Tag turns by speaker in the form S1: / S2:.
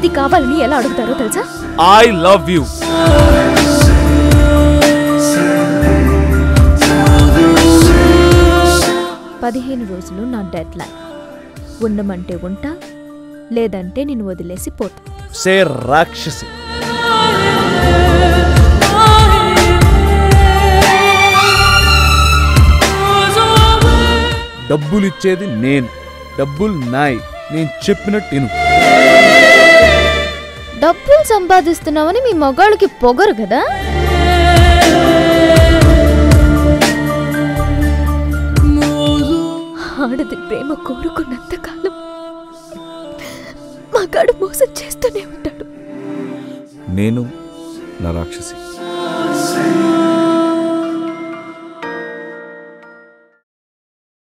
S1: అది కావాలని ఎలా అడుగుతారో తెలుసా
S2: ఐ లవ్ యూ
S1: పదిహేను రోజులు నా డెడ్ లైన్ ఉండమంటే ఉంటా లేదంటే నేను వదిలేసి పోతా
S2: సే రాక్షసి డబ్బులు ఇచ్చేది నేను డబ్బులు నాయ్ నేను చెప్పినట్టు విను
S1: డబ్బులు సంపాదిస్తున్నావని మీ మగాళ్ళకి పొగరు కదా ఆడది ప్రేమ కోరుకున్నంత కాలం మగాడు మోసం చేస్తూనే ఉంటాడు
S2: నేను నా రాక్షసి